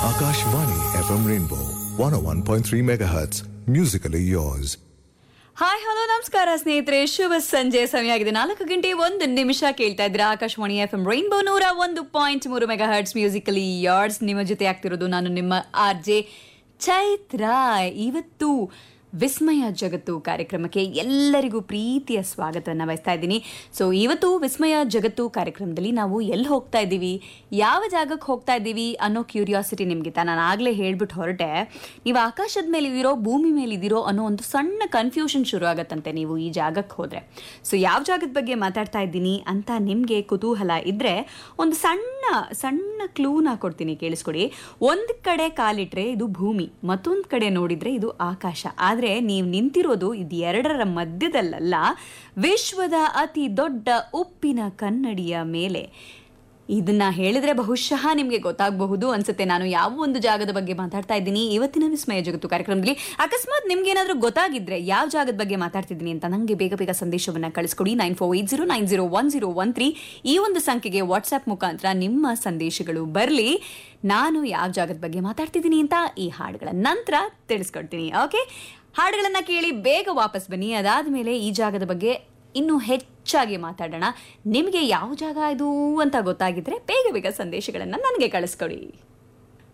Akashvani FM Rainbow 101.3 MHz. Musically yours. Hi hello ನಮಸ್ಕಾರ ಸ್ನೇಹಿತರೆ ಶುಭ ಸಂಜೆ ಸಮಯ ಆಗಿದೆ ನಾಲ್ಕು ಗಂಟೆ ಒಂದು ನಿಮಿಷ ಕೇಳ್ತಾ ಇದ್ರೆ ಆಕಾಶವಾಣಿ ಎಫ್ ಎಂ ರೈನ್ಬೋ ನೂರ ಒಂದು ಪಾಯಿಂಟ್ ಮೂರು ಮೆಗಾ ಹರ್ಟ್ಸ್ ಮ್ಯೂಸಿಕಲಿ ಯಾರ್ಡ್ಸ್ ನಿಮ್ಮ ಜೊತೆ ಆಗ್ತಿರೋದು ನಾನು ನಿಮ್ಮ ಆರ್ ಜೆ ಚೈತ್ರ ಇವತ್ತು ವಿಸ್ಮಯ ಜಗತ್ತು ಕಾರ್ಯಕ್ರಮಕ್ಕೆ ಎಲ್ಲರಿಗೂ ಪ್ರೀತಿಯ ಸ್ವಾಗತವನ್ನು ಬಯಸ್ತಾ ಇದ್ದೀನಿ ಸೊ ಇವತ್ತು ವಿಸ್ಮಯ ಜಗತ್ತು ಕಾರ್ಯಕ್ರಮದಲ್ಲಿ ನಾವು ಎಲ್ಲಿ ಹೋಗ್ತಾ ಇದ್ದೀವಿ ಯಾವ ಜಾಗಕ್ಕೆ ಹೋಗ್ತಾ ಇದ್ದೀವಿ ಅನ್ನೋ ಕ್ಯೂರಿಯಾಸಿಟಿ ನಿಮಗೆ ನಾನು ಆಗಲೇ ಹೇಳ್ಬಿಟ್ಟು ಹೊರಟೆ ನೀವು ಆಕಾಶದ ಮೇಲೆ ಇದ್ದೀರೋ ಭೂಮಿ ಮೇಲೆ ಇದ್ದೀರೋ ಅನ್ನೋ ಒಂದು ಸಣ್ಣ ಕನ್ಫ್ಯೂಷನ್ ಶುರು ಆಗತ್ತಂತೆ ನೀವು ಈ ಜಾಗಕ್ಕೆ ಹೋದರೆ ಸೊ ಯಾವ ಜಾಗದ ಬಗ್ಗೆ ಮಾತಾಡ್ತಾ ಇದ್ದೀನಿ ಅಂತ ನಿಮಗೆ ಕುತೂಹಲ ಇದ್ದರೆ ಒಂದು ಸಣ್ಣ ಸಣ್ಣ ಕ್ಲೂನ ಕೊಡ್ತೀನಿ ಕೇಳಿಸ್ಕೊಡಿ ಒಂದು ಕಡೆ ಕಾಲಿಟ್ರೆ ಇದು ಭೂಮಿ ಮತ್ತೊಂದು ಕಡೆ ನೋಡಿದ್ರೆ ಇದು ಆಕಾಶ ಆದರೆ ನೀವು ನಿಂತಿರೋದು ಇದು ಎರಡರ ಮಧ್ಯದಲ್ಲಲ್ಲ ವಿಶ್ವದ ಅತಿ ದೊಡ್ಡ ಉಪ್ಪಿನ ಕನ್ನಡಿಯ ಮೇಲೆ ಇದನ್ನ ಹೇಳಿದ್ರೆ ಬಹುಶಃ ನಿಮಗೆ ಗೊತ್ತಾಗಬಹುದು ಅನ್ಸುತ್ತೆ ನಾನು ಯಾವ ಒಂದು ಜಾಗದ ಬಗ್ಗೆ ಮಾತಾಡ್ತಾ ಇದ್ದೀನಿ ಇವತ್ತಿನ ವಿಸ್ಮಯ ಜಗತ್ತು ಕಾರ್ಯಕ್ರಮದಲ್ಲಿ ಅಕಸ್ಮಾತ್ ನಿಮ್ಗೆ ಏನಾದರೂ ಗೊತ್ತಾಗಿದ್ರೆ ಯಾವ ಜಾಗದ ಬಗ್ಗೆ ಮಾತಾಡ್ತಿದ್ದೀನಿ ಅಂತ ನನಗೆ ಬೇಗ ಬೇಗ ಸಂದೇಶವನ್ನ ಕಳಿಸ್ಕೊಡಿ nine four eight zero nine zero one zero one three ಈ ಒಂದು ಸಂಖ್ಯೆಗೆ ವಾಟ್ಸ್ಆಪ್ ಮುಖಾಂತರ ನಿಮ್ಮ ಸಂದೇಶಗಳು ಬರಲಿ ನಾನು ಯಾವ ಜಾಗದ ಬಗ್ಗೆ ಮಾತಾಡ್ತಿದ್ದೀನಿ ಅಂತ ಈ ಹಾಡುಗಳ ನಂತರ ತಿಳಿಸ್ಕೊಡ್ತೀನಿ ಓಕೆ ಹಾಡುಗಳನ್ನ ಕೇಳಿ ಬೇಗ ವಾಪಸ್ ಬನ್ನಿ ಅದಾದ ಮೇಲೆ ಈ ಜಾಗದ ಬಗ್ಗೆ ಇನ್ನೂ ಹೆಚ್ಚಾಗಿ ಮಾತಾಡೋಣ ನಿಮಗೆ ಯಾವ ಜಾಗ ಇದು ಅಂತ ಗೊತ್ತಾಗಿದ್ರೆ ಬೇಗ ಬೇಗ ಸಂದೇಶಗಳನ್ನು ನನಗೆ ಕಳಿಸ್ಕೊಡಿ